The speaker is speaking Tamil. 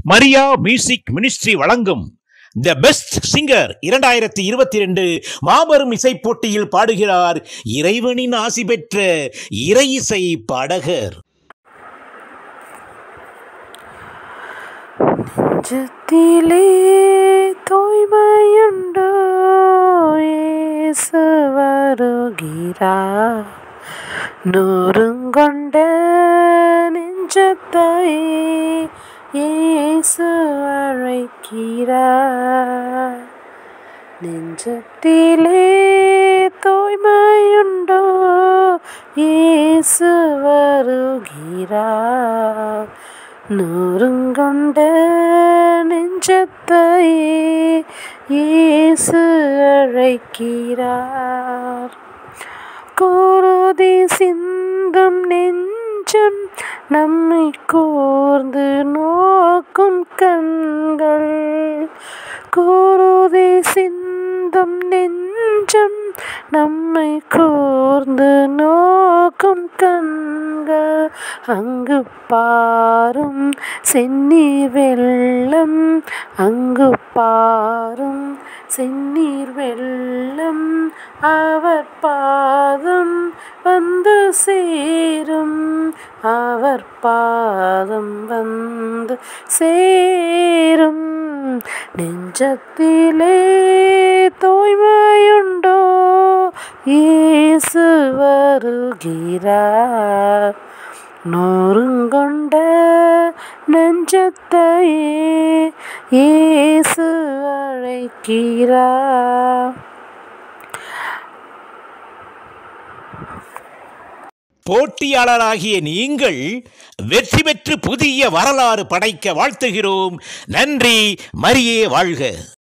மரியா மியூசிக் மினிஸ்ட்ரி வழங்கும் த பெஸ்ட் சிங்கர் இரண்டாயிரத்தி இருபத்தி ரெண்டு மாபெரும் இசை போட்டியில் பாடுகிறார் இறைவனின் ஆசி பெற்ற இறை இசை பாடகர் நெஞ்சத்திலே தூய்மையுண்டோ இயேசு வருகிறார் நூறுங்கொண்ட நெஞ்சத்தை இயேசு அழைக்கிறார் நெஞ்சத்திலே தூய்மையுண்டோ இயேசு வருகிறார் நூறுங்கொண்ட நெஞ்சத்தை இயேசு அழைக்கிறார் குருதி சிந்தும் நெஞ்சம் நம்மை கூர்ந்து நோக்கும் கண்கள் குருதி சிந்தும் நெஞ்சம் நம்மை கூர்ந்து நோக்கும் கண்கள் அங்கு பாரும் செந்நீர் வெள்ளம் அங்கு பாரும் செந்நீர் வெள்ளம் அவர் பாதம் வந்து சேரும் அவர் பாதம் வந்து சேரும் நெஞ்சத்திலே தூய்மையுண்டோ இயேசு வருகிறார் நூறுங்கொண்ட நெஞ்சத்தையே இயேசு அழைக்கிறார் போட்டியாளராகிய நீங்கள் வெற்றி பெற்று புதிய வரலாறு படைக்க வாழ்த்துகிறோம் நன்றி மரியே வாழ்க